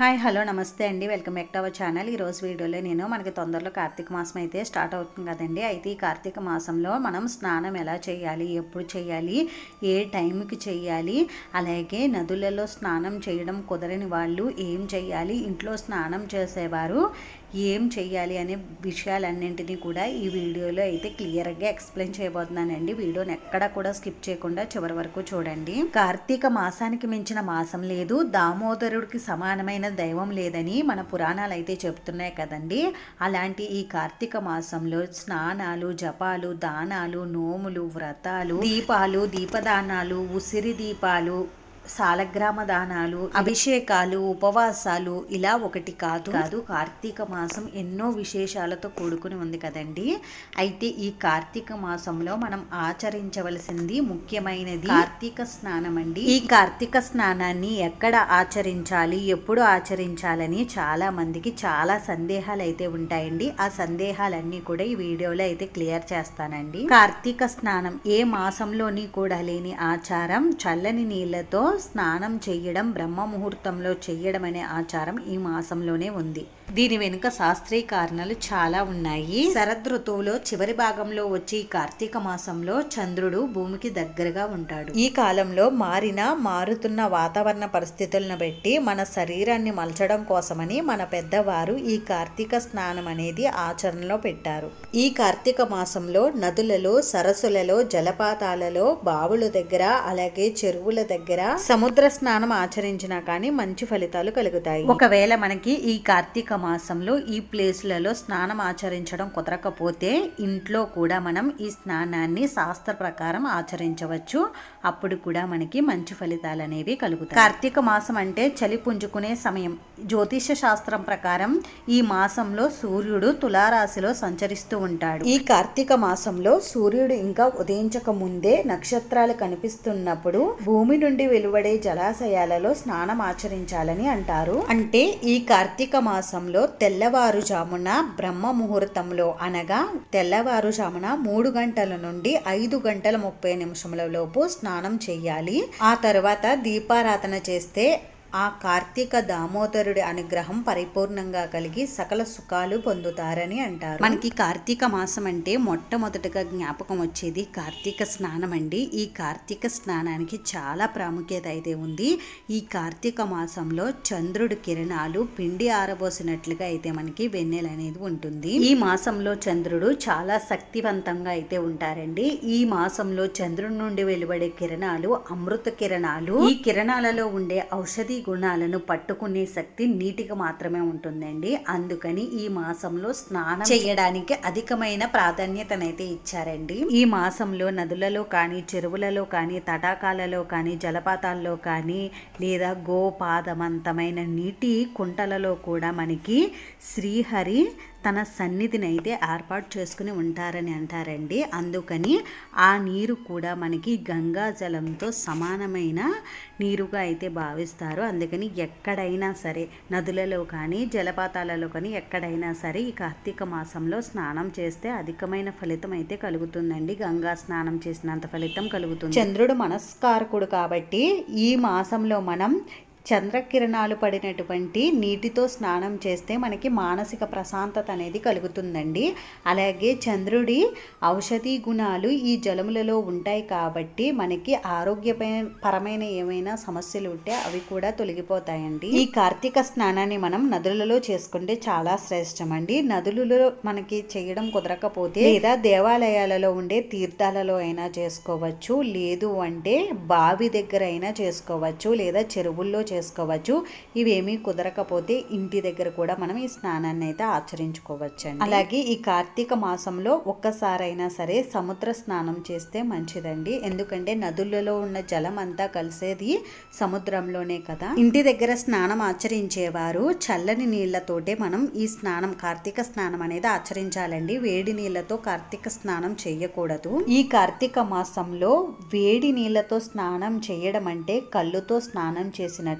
hi hello నమస్తే అండి welcome back to our channel ఈరోజు వీడియోలో నేను మనకి తొందరలో కార్తీక మాసం అయితే స్టార్ట్ అవుతుంది కదండి అయితే ఈ కార్తీక మాసంలో మనం స్నానం ఎలా చేయాలి ఎప్పుడు చేయాలి ఏ టైంకి చేయాలి అలాగే నదులలో స్నానం చేయడం కుదరని వాళ్ళు ఏం చేయాలి ఇంట్లో స్నానం చేసేవారు ఏం చెయ్యాలి అనే విషయాలన్నింటినీ కూడా ఈ వీడియోలో అయితే క్లియర్గా ఎక్స్ప్లెయిన్ చేయబోతున్నానండి వీడియోని ఎక్కడా కూడా స్కిప్ చేయకుండా చివరి వరకు చూడండి కార్తీక మాసానికి మించిన మాసం లేదు దామోదరుడికి సమానమైన దైవం లేదని మన పురాణాలు అయితే చెప్తున్నాయి కదండి అలాంటి ఈ కార్తీక మాసంలో స్నానాలు జపాలు దానాలు నోములు వ్రతాలు దీపాలు దీపదానాలు ఉసిరి దీపాలు సాలగ్రామ దానాలు అభిషేకాలు ఉపవాసాలు ఇలా ఒకటి కాదు కాదు కార్తీక మాసం ఎన్నో విశేషాలతో కూడుకుని ఉంది కదండి అయితే ఈ కార్తీక మాసంలో మనం ఆచరించవలసింది ముఖ్యమైనది కార్తీక స్నానం అండి ఈ కార్తీక స్నానాన్ని ఎక్కడ ఆచరించాలి ఎప్పుడు ఆచరించాలని చాలా మందికి చాలా సందేహాలు అయితే ఉంటాయండి ఆ సందేహాలన్నీ కూడా ఈ వీడియోలో అయితే క్లియర్ చేస్తానండి కార్తీక స్నానం ఏ మాసంలోని కూడా లేని ఆచారం చల్లని నీళ్లతో స్నానం చెయ్యడం బ్రహ్మ ముహూర్తంలో చెయ్యడం అనే ఆచారం ఈ మాసంలోనే ఉంది దీని వెనుక శాస్త్రీయ కారణాలు చాలా ఉన్నాయి శరదృతువులో చివరి భాగంలో వచ్చే ఈ కార్తీక మాసంలో చంద్రుడు భూమికి దగ్గరగా ఉంటాడు ఈ కాలంలో మారిన మారుతున్న వాతావరణ పరిస్థితులను బట్టి మన శరీరాన్ని మలచడం కోసమని మన పెద్దవారు ఈ కార్తీక స్నానం అనేది ఆచరణలో పెట్టారు ఈ కార్తీక మాసంలో నదులలో సరస్సులలో జలపాతాలలో బావుల దగ్గర అలాగే చెరువుల దగ్గర సముద్ర స్నానం ఆచరించినా కానీ మంచి ఫలితాలు కలుగుతాయి ఒకవేళ మనకి ఈ కార్తీక మాసంలో ఈ ప్లేస్లలో స్నానం ఆచరించడం కుదరకపోతే ఇంట్లో కూడా మనం ఈ స్నానాన్ని శాస్త్ర ప్రకారం ఆచరించవచ్చు అప్పుడు కూడా మనకి మంచి ఫలితాలు అనేవి కలుగుతాయి కార్తీక మాసం అంటే చలి పుంజుకునే సమయం జ్యోతిష శాస్త్రం ప్రకారం ఈ మాసంలో సూర్యుడు తులారాశిలో సంచరిస్తూ ఉంటాడు ఈ కార్తీక మాసంలో సూర్యుడు ఇంకా ఉదయించక ముందే నక్షత్రాలు కనిపిస్తున్నప్పుడు భూమి నుండి వెలువడే జలాశయాలలో స్నానం ఆచరించాలని అంటారు అంటే ఈ కార్తీక మాసంలో తెల్లవారుజామున బ్రహ్మ ముహూర్తంలో అనగా తెల్లవారుజామున మూడు గంటల నుండి ఐదు గంటల ముప్పై నిమిషముల లోపు స్నానం చేయాలి ఆ తర్వాత దీపారాధన చేస్తే ఆ కార్తీక దామోదరుడి అనుగ్రహం పరిపూర్ణంగా కలిగి సకల సుఖాలు పొందుతారని అంటారు మనకి కార్తీక మాసం అంటే మొట్టమొదటిగా జ్ఞాపకం వచ్చేది కార్తీక స్నానం అండి ఈ కార్తీక స్నానానికి చాలా ప్రాముఖ్యత అయితే ఉంది ఈ కార్తీక మాసంలో చంద్రుడి కిరణాలు పిండి ఆరబోసినట్లుగా అయితే మనకి వెన్నెల అనేది ఉంటుంది ఈ మాసంలో చంద్రుడు చాలా శక్తివంతంగా అయితే ఉంటారండి ఈ మాసంలో చంద్రుడి నుండి వెలువడే కిరణాలు అమృత కిరణాలు ఈ కిరణాలలో ఉండే ఔషధి గుణాలను పట్టుకునే శక్తి నీటికి మాత్రమే ఉంటుందండి అందుకని ఈ మాసంలో స్నానం చేయడానికి అధికమైన ప్రాధాన్యతనైతే ఇచ్చారండి ఈ మాసంలో నదులలో కానీ చెరువులలో కానీ తటాకాలలో కానీ జలపాతాల్లో కానీ లేదా గోపాదమంతమైన నీటి కుంటలలో కూడా మనకి శ్రీహరి తన సన్నిధిని అయితే ఏర్పాటు చేసుకుని ఉంటారని అంటారండి అందుకని ఆ నీరు కూడా మనకి గంగా జలంతో సమానమైన నీరుగా అయితే భావిస్తారు అందుకని ఎక్కడైనా సరే నదులలో కానీ జలపాతాలలో కానీ ఎక్కడైనా సరే ఈ కార్తీక మాసంలో స్నానం చేస్తే అధికమైన ఫలితం అయితే కలుగుతుందండి గంగా స్నానం చేసినంత ఫలితం కలుగుతుంది చంద్రుడు మనస్కారకుడు కాబట్టి ఈ మాసంలో మనం చంద్రకిరణాలు పడినటువంటి నీటితో స్నానం చేస్తే మనకి మానసిక ప్రశాంతత అనేది కలుగుతుందండి అలాగే చంద్రుడి ఔషధి గుణాలు ఈ జలములలో ఉంటాయి కాబట్టి మనకి ఆరోగ్యపరమైన ఏమైనా సమస్యలు ఉంటే అవి కూడా తొలగిపోతాయండి ఈ కార్తీక స్నానాన్ని మనం నదులలో చేసుకుంటే చాలా శ్రేష్టం అండి నదులలో మనకి చేయడం కుదరకపోతే లేదా దేవాలయాలలో ఉండే తీర్థాలలో అయినా చేసుకోవచ్చు లేదు అంటే బావి దగ్గర అయినా చేసుకోవచ్చు లేదా చెరువుల్లో చేసుకోవచ్చు ఇవేమీ కుదరకపోతే ఇంటి దగ్గర కూడా మనం ఈ స్నానాన్ని అయితే ఆచరించుకోవచ్చు అలాగే ఈ కార్తీక మాసంలో ఒక్కసారైనా సరే సముద్ర స్నానం చేస్తే మంచిదండి ఎందుకంటే నదులలో ఉన్న జలం అంతా కలిసేది సముద్రంలోనే కదా ఇంటి దగ్గర స్నానం ఆచరించేవారు చల్లని నీళ్లతోటే మనం ఈ స్నానం కార్తీక స్నానం అనేది ఆచరించాలండి వేడి నీళ్లతో కార్తీక స్నానం చేయకూడదు ఈ కార్తీక మాసంలో వేడి నీళ్లతో స్నానం చేయడం అంటే కళ్ళుతో స్నానం చేసినట్లు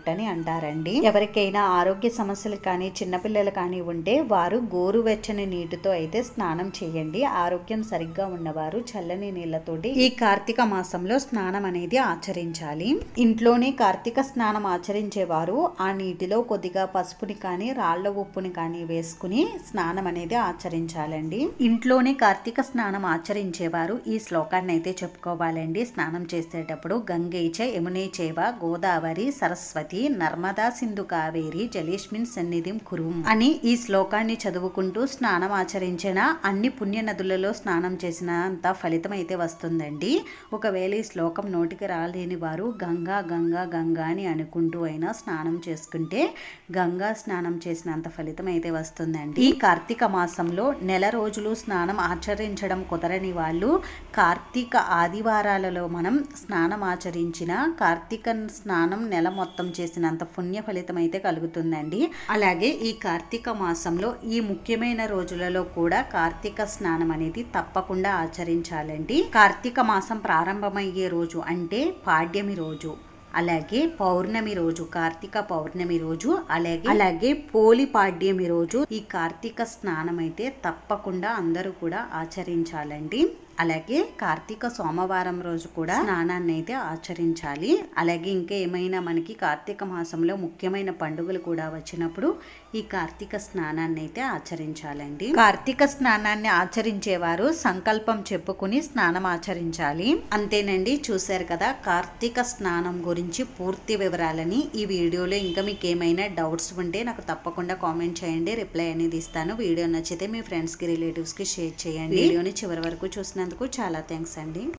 అయినట్టని అంటారండి ఎవరికైనా ఆరోగ్య సమస్యలు కానీ చిన్నపిల్లలు కానీ ఉంటే వారు గోరువెచ్చని నీటితో అయితే స్నానం చేయండి ఆరోగ్యం సరిగ్గా ఉన్నవారు చల్లని నీళ్ళతోటి ఈ కార్తీక మాసంలో స్నానం అనేది ఆచరించాలి ఇంట్లోనే కార్తీక స్నానం ఆచరించేవారు ఆ నీటిలో కొద్దిగా పసుపుని కానీ రాళ్ల ఉప్పుని కానీ వేసుకుని స్నానం అనేది ఆచరించాలండి ఇంట్లోనే కార్తీక స్నానం ఆచరించేవారు ఈ శ్లోకాన్ని అయితే చెప్పుకోవాలండి స్నానం చేసేటప్పుడు గంగేచ యమునే చేవ గోదావరి సరస్వతి నర్మదా సింధు కావేరి జలేష్మిన్ సన్నిధిం కురుం అని ఈ శ్లోకాన్ని చదువుకుంటూ స్నానం ఆచరించిన అన్ని పుణ్య నదులలో స్నానం చేసిన అంత ఫలితం అయితే వస్తుందండి ఒకవేళ ఈ శ్లోకం నోటికి రాలేని వారు గంగా గంగా గంగా అని అనుకుంటూ అయినా స్నానం చేసుకుంటే గంగా స్నానం చేసినంత ఫలితం అయితే వస్తుందండి ఈ కార్తీక మాసంలో నెల రోజులు స్నానం ఆచరించడం కుదరని వాళ్ళు కార్తీక ఆదివారాలలో మనం స్నానం ఆచరించిన కార్తీక స్నానం నెల మొత్తం చేసినంత పుణ్య ఫలితం అయితే కలుగుతుందండి అలాగే ఈ కార్తీక మాసంలో ఈ ముఖ్యమైన రోజులలో కూడా కార్తీక స్నానం అనేది తప్పకుండా ఆచరించాలండి కార్తీక మాసం ప్రారంభమయ్యే రోజు అంటే పాడ్యమి రోజు అలాగే పౌర్ణమి రోజు కార్తీక పౌర్ణమి రోజు అలాగే అలాగే పోలి పాడ్యమి రోజు ఈ కార్తీక స్నానం అయితే తప్పకుండా అందరూ కూడా ఆచరించాలండి అలాగే కార్తీక సోమవారం రోజు కూడా స్నానాన్ని అయితే ఆచరించాలి అలాగే ఇంకా ఏమైనా మనకి కార్తీక మాసంలో ముఖ్యమైన పండుగలు కూడా వచ్చినప్పుడు ఈ కార్తీక స్నానాన్ని అయితే ఆచరించాలండి కార్తీక స్నానాన్ని ఆచరించేవారు సంకల్పం చెప్పుకుని స్నానం ఆచరించాలి అంతేనండి చూశారు కదా కార్తీక స్నానం గురించి పూర్తి వివరాలని ఈ వీడియోలో ఇంకా మీకు ఏమైనా డౌట్స్ ఉంటే నాకు తప్పకుండా కామెంట్ చేయండి రిప్లై అనేది ఇస్తాను వీడియో నచ్చితే మీ ఫ్రెండ్స్కి రిలేటివ్స్కి షేర్ చేయండి వీడియోని చివరి వరకు చూసినందుకు చాలా థ్యాంక్స్ అండి